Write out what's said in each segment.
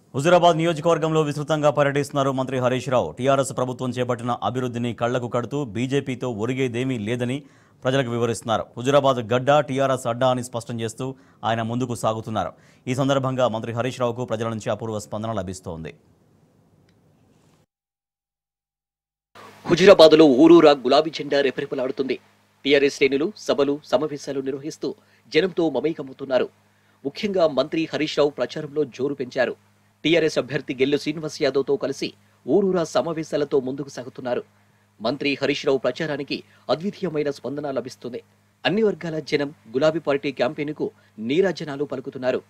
హుజురాబాద్ నియోజకవర్గంలో విస్తృతంగా పర్యటిస్తున్నారు మంత్రి హరీష్ రావు టీఆర్ఎస్ ప్రభుత్వం చేపట్టిన అభివృద్ధిని కళ్లకు కడుతూ బీజేపీతో ఒరిగేదేమీ లేదని ప్రజలకు వివరిస్తున్నారు హుజురాబాద్ గడ్డ టీఆర్ఎస్ అడ్డా అని స్పష్టం చేస్తూ ఆయన ముందుకు సాగుతున్నారు ఈ సందర్భంగా మంత్రి హరీష్ రావుకు ప్రజల నుంచి అపూర్వ స్పందన లభిస్తోంది హుజురాబాద్లో ఊరూరా గులాబీ జెండా రెపరెపలాడుతుంది టీఆర్ఎస్ శ్రేణులు సభలు సమావేశాలు నిర్వహిస్తూ జనంతో మమేకమవుతున్నారు ముఖ్యంగా మంత్రి హరీష్ రావు ప్రచారంలో జోరు పెంచారు టీఆర్ఎస్ అభ్యర్థి గెల్లు శ్రీనివాస్ యాదవ్తో కలిసి ఊరూరా సమావేశాలతో ముందుకు సాగుతున్నారు మంత్రి హరీష్ రావు ప్రచారానికి అద్వితీయమైన స్పందన లభిస్తుంది అన్ని వర్గాల జనం గులాబీ పార్టీ క్యాంపెయిన్కు నీరాజనాలు పలుకుతున్నారు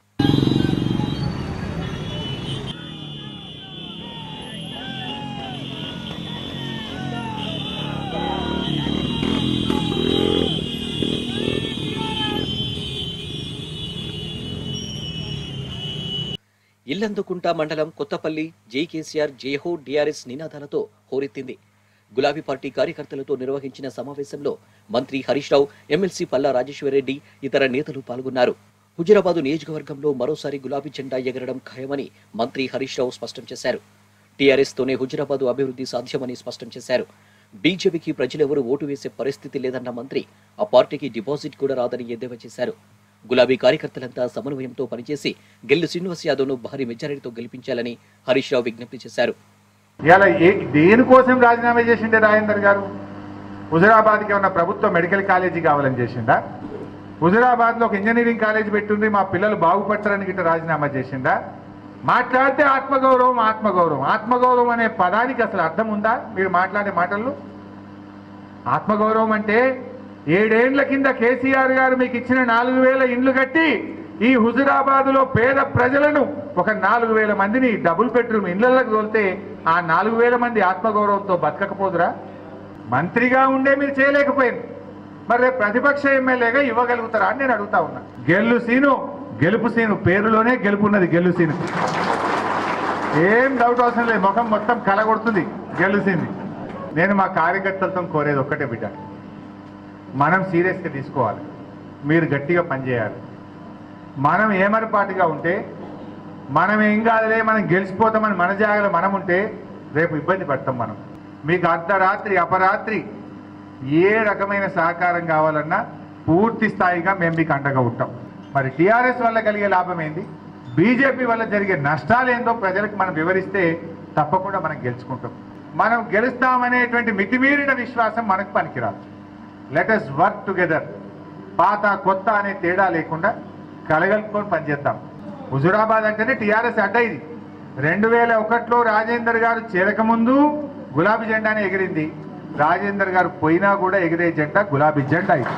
ఇల్లందుకుంట మండలం కొత్తపల్లి జై కేసీఆర్ జయహో డిఆర్ఎస్ నినాదాలతో హోరెత్తింది గులాబీ పార్టీ కార్యకర్తలతో నిర్వహించిన సమావేశంలో మంత్రి హరీష్ రావు ఎమ్మెల్సీ పల్లా రాజేశ్వరరెడ్డి ఇతర నేతలు పాల్గొన్నారు హుజురాబాదు నియోజకవర్గంలో మరోసారి గులాబీ జెండా ఎగరడం ఖాయమని మంత్రి హరీష్ రావు స్పష్టం చేశారు టీఆర్ఎస్ తోనే హుజురాబాదు అభివృద్ధి సాధ్యమని స్పష్టం చేశారు బీజేపీకి ప్రజలెవరూ ఓటు వేసే పరిస్థితి లేదన్న మంత్రి ఆ పార్టీకి డిపాజిట్ కూడా రాదని ఎద్దేవా చేశారు గులాబీ కార్యకర్తలంతా సమన్వయంతో పనిచేసి గెల్లు శ్రీనివాస్ యాదవ్ను భారీ మెజారిటీతో గెలిపించాలని హరీష్ రావు విజ్ఞప్తి చేశారు ఇలా ఏ దేనికోసం రాజీనామా చేసిండే రాజేందర్ గారు హుజురాబాద్కి ఉన్న ప్రభుత్వ మెడికల్ కాలేజీ కావాలని చేసిండా హుజురాబాద్లో ఒక ఇంజనీరింగ్ కాలేజీ పెట్టుంది మా పిల్లలు బాగుపడతారని గిట్ట రాజీనామా చేసిండా మాట్లాడితే ఆత్మగౌరవం ఆత్మగౌరవం ఆత్మగౌరవం అనే పదానికి అసలు అర్థం ఉందా మీరు మాట్లాడే మాటల్లో ఆత్మగౌరవం అంటే ఏడేండ్ల కింద కేసీఆర్ గారు మీకు ఇచ్చిన నాలుగు వేల ఇండ్లు కట్టి ఈ హుజురాబాదులో పేద ప్రజలను ఒక నాలుగు వేల మందిని డబుల్ బెడ్రూమ్ ఇళ్లలోకి తోలితే ఆ నాలుగు వేల మంది ఆత్మగౌరవంతో బతకకపోదురా మంత్రిగా ఉండే మీరు చేయలేకపోయింది మరి రేపు ప్రతిపక్ష ఎమ్మెల్యేగా ఇవ్వగలుగుతారా అని నేను అడుగుతా ఉన్నా గెల్లు సీను గెలుపు సీను పేరులోనే గెలుపున్నది గెల్లు సీను ఏం డౌట్ అవసరం లేదు ముఖం మొత్తం కలగొడుతుంది గెలుసింది నేను మా కార్యకర్తలతో కోరేది ఒక్కటే బిడ్డ మనం సీరియస్గా తీసుకోవాలి మీరు గట్టిగా పనిచేయాలి మనం ఏమరపాటుగా ఉంటే మనం ఏం కాదులే మనం గెలిచిపోతామని మన జాగ్రత్త మనం ఉంటే రేపు ఇబ్బంది పడతాం మనం మీకు అర్ధరాత్రి అపరాత్రి ఏ రకమైన సహకారం కావాలన్నా పూర్తి స్థాయిగా మేము మీకు అండగా ఉంటాం మరి టీఆర్ఎస్ వల్ల కలిగే లాభం ఏంది బీజేపీ వల్ల జరిగే నష్టాలు ఏందో ప్రజలకు మనం వివరిస్తే తప్పకుండా మనం గెలుచుకుంటాం మనం గెలుస్తామనేటువంటి మితిమీరిన విశ్వాసం మనకు పనికిరాదు లెట్ అస్ వర్క్ టుగెదర్ పాత కొత్త అనే తేడా లేకుండా కలగలుపుకొని పనిచేద్దాం హుజురాబాద్ అంటేనే టీఆర్ఎస్ అడ్డ ఇది రెండు వేల ఒకటిలో రాజేందర్ గారు చేరకముందు గులాబీ జెండానే ఎగిరింది రాజేందర్ గారు పోయినా కూడా ఎగిరే జెండా గులాబీ జెండా ఇది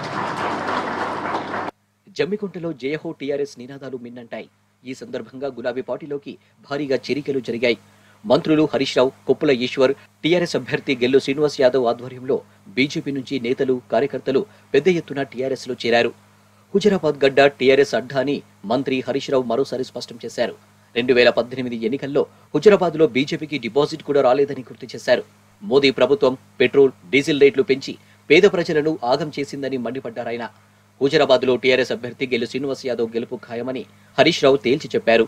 జమ్మికుంటలో జయహో టీఆర్ఎస్ నినాదాలు మిన్నంటాయి ఈ సందర్భంగా గులాబీ పార్టీలోకి భారీగా చేరికలు జరిగాయి మంత్రులు హరీష్ రావు కొప్పుల ఈశ్వర్ టీఆర్ఎస్ అభ్యర్థి గెల్లు శ్రీనివాస్ యాదవ్ ఆధ్వర్యంలో బీజేపీ నుంచి నేతలు కార్యకర్తలు పెద్ద ఎత్తున టీఆర్ఎస్ లో చేరారు హుజరాబాద్ గడ్డ టీఆర్ఎస్ అడ్డా అని మంత్రి హరీష్ రావు మరోసారి స్పష్టం చేశారు రెండు వేల పద్దెనిమిది ఎన్నికల్లో హుజరాబాద్ లో బీజేపీకి డిపాజిట్ కూడా రాలేదని గుర్తు చేశారు మోదీ ప్రభుత్వం పెట్రోల్ డీజిల్ రేట్లు పెంచి పేద ప్రజలను ఆగం చేసిందని మండిపడ్డారాయన హుజరాబాద్ లో టీఆర్ఎస్ అభ్యర్థి గెలు శ్రీనివాస్ యాదవ్ గెలుపు ఖాయమని హరీష్ రావు తేల్చి చెప్పారు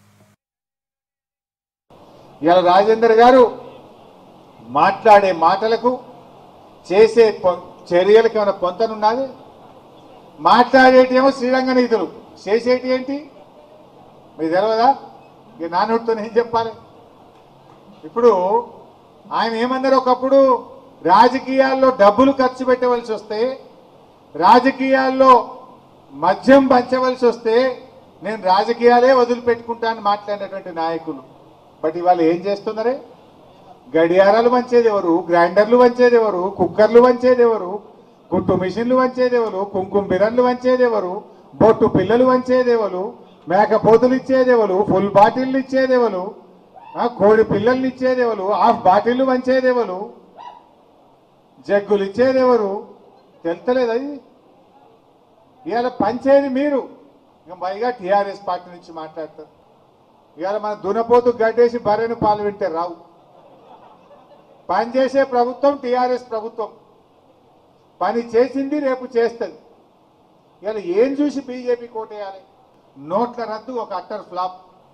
ఇలా రాజేందర్ గారు మాట్లాడే మాటలకు చేసే పొ- చర్యలకు ఏమైనా పొంతనున్నది మాట్లాడేటేమో శ్రీరంగ నీతులు చేసేటి ఏంటి మీకు తెలియదా ఇక నాన్నతో ఏం చెప్పాలి ఇప్పుడు ఆయన ఏమన్నారు ఒకప్పుడు రాజకీయాల్లో డబ్బులు ఖర్చు పెట్టవలసి వస్తే రాజకీయాల్లో మద్యం పంచవలసి వస్తే నేను రాజకీయాలే వదిలిపెట్టుకుంటానని మాట్లాడినటువంటి నాయకులు బట్ ఇవాళ ఏం చేస్తున్నారే గడియారాలు వంచేది ఎవరు గ్రైండర్లు వంచేది ఎవరు కుక్కర్లు వంచేది ఎవరు కుట్టు మిషన్లు వంచేది ఎవరు కుంకుమ బిరన్లు వంచేది ఎవరు బొట్టు పిల్లలు వంచేది ఎవరు మేకపోతులు ఇచ్చేది ఎవరు ఫుల్ బాటిల్లు ఇచ్చేది ఎవరు ఆ, కోడి పిల్లల్ని ఇచ్చేది ఎవరు హాఫ్ బాటిల్లు వంచేది ఎవరు జగ్గులు ఇచ్చేది ఎవరు తెలుతలేదు అది ఇవాళ పంచేది మీరు ఇంకా పైగా టీఆర్ఎస్ పార్టీ నుంచి మాట్లాడతారు ఇవాళ మన దునపోతు గడ్డేసి బర్రెను పాలు వింటే రావు పనిచేసే ప్రభుత్వం టీఆర్ఎస్ ప్రభుత్వం పని చేసింది రేపు చేస్తుంది ఇలా ఏం చూసి బీజేపీ కోటేయాలి నోట్ల రద్దు ఒక అట్టర్ ఫ్లాప్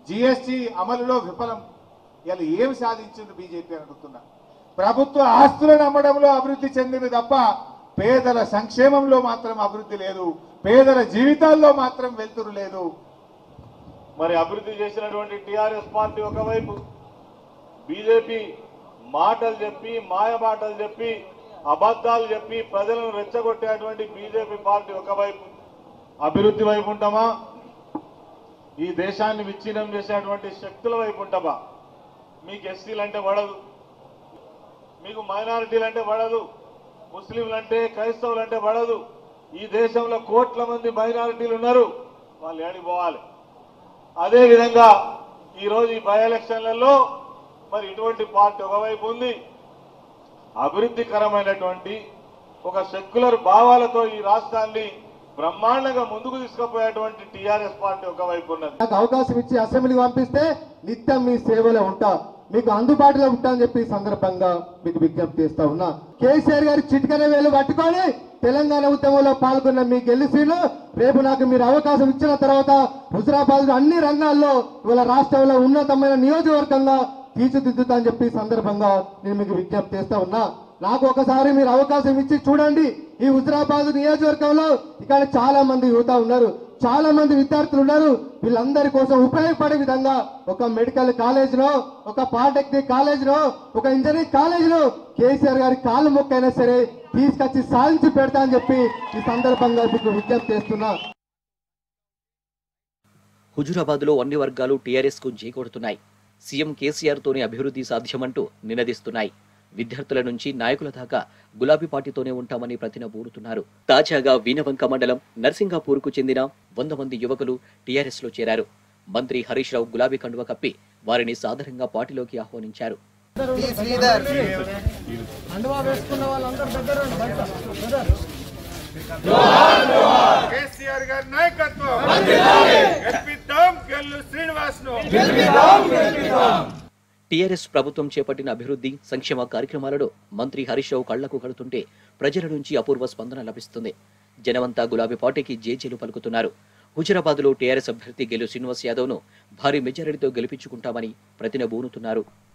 జిఎస్టి అమలులో విఫలం ఇలా ఏమి సాధించింది బీజేపీ అని అడుగుతున్నా ప్రభుత్వ ఆస్తులను అమ్మడంలో అభివృద్ధి చెందింది తప్ప పేదల సంక్షేమంలో మాత్రం అభివృద్ధి లేదు పేదల జీవితాల్లో మాత్రం వెళ్తురు లేదు మరి అభివృద్ధి చేసినటువంటి టిఆర్ఎస్ పార్టీ ఒకవైపు బీజేపీ మాటలు చెప్పి మాయ మాటలు చెప్పి అబద్ధాలు చెప్పి ప్రజలను రెచ్చగొట్టేటువంటి బీజేపీ పార్టీ ఒకవైపు అభివృద్ధి వైపు ఉంటామా ఈ దేశాన్ని విచ్ఛిన్నం చేసేటువంటి శక్తుల వైపు ఉంటామా మీకు ఎస్సీలు అంటే పడదు మీకు మైనారిటీలు అంటే పడదు ముస్లింలు అంటే క్రైస్తవులు అంటే పడదు ఈ దేశంలో కోట్ల మంది మైనారిటీలు ఉన్నారు వాళ్ళు ఏడికి పోవాలి అదే విధంగా ఈరోజు ఈ బై ఎలక్షన్లలో మరి ఇటువంటి పార్టీ ఒకవైపు ఉంది అభివృద్ధికరమైనటువంటి ఒక సెక్యులర్ భావాలతో ఈ రాష్ట్రాన్ని బ్రహ్మాండంగా ముందుకు తీసుకుపోయేటువంటి టీఆర్ఎస్ పార్టీ ఒకవైపు ఉన్నది నాకు అవకాశం ఇచ్చి అసెంబ్లీకి పంపిస్తే నిత్యం మీ సేవలో ఉంటా మీకు అందుబాటులో ఉంటా అని చెప్పి ఈ సందర్భంగా మీకు విజ్ఞప్తి చేస్తా ఉన్నా కేసీఆర్ గారి చిటికన వేలు పట్టుకొని తెలంగాణ ఉద్యమంలో పాల్గొన్న మీ గెలిసీలు రేపు నాకు మీరు అవకాశం ఇచ్చిన తర్వాత హుజరాబాద్ అన్ని రంగాల్లో ఇవాళ రాష్ట్రంలో ఉన్నతమైన నియోజకవర్గంగా తీర్చిదిద్దుతా అని చెప్పి ఈ సందర్భంగా నేను మీకు విజ్ఞప్తి చేస్తా ఉన్నా నాకు ఒకసారి మీరు అవకాశం ఇచ్చి చూడండి ఈ హుజరాబాద్ నియోజకవర్గంలో ఇక్కడ చాలా మంది యువత ఉన్నారు చాలా మంది విద్యార్థులు ఉన్నారు వీళ్ళందరి కోసం ఉపయోగపడే విధంగా ఒక మెడికల్ కాలేజ్ లో ఒక పాలిటెక్నిక్ కాలేజ్ లో ఒక ఇంజనీరింగ్ కాలేజ్ లో కేసీఆర్ గారి కాలు మొక్కైనా సరే తీసుకొచ్చి సాధించి పెడతా అని చెప్పి ఈ సందర్భంగా మీకు విజ్ఞప్తి చేస్తున్నా హుజురాబాద్లో అన్ని వర్గాలు టీఆర్ఎస్ కు కొడుతున్నాయి సీఎం కేసీఆర్ తోనే అభివృద్ధి సాధ్యమంటూ నినదిస్తున్నాయి విద్యార్థుల నుంచి నాయకుల దాకా గులాబీ పార్టీతోనే ఉంటామని ప్రతినబూరుతున్నారు తాజాగా వీనవంక మండలం నర్సింగాపూర్కు చెందిన వంద మంది యువకులు టీఆర్ఎస్ లో చేరారు మంత్రి హరీష్ రావు గులాబీ కండువ కప్పి వారిని సాదరంగా పార్టీలోకి ఆహ్వానించారు కేసీఆర్ గారి నాయకత్వం గెలిపిద్దాం గెల్లు శ్రీనివాస్ ను టీఆర్ఎస్ ప్రభుత్వం చేపట్టిన అభివృద్ధి సంక్షేమ కార్యక్రమాలలో మంత్రి హరీష్ రావు కళ్లకు కడుతుంటే ప్రజల నుంచి అపూర్వ స్పందన లభిస్తుంది జనమంతా గులాబీ పార్టీకి జేజేలు పలుకుతున్నారు హుజరాబాద్లో టీఆర్ఎస్ అభ్యర్థి గెలు శ్రీనివాస్ యాదవ్ను భారీ మెజారిటీతో గెలిపించుకుంటామని ప్రతినబూనుతున్నారు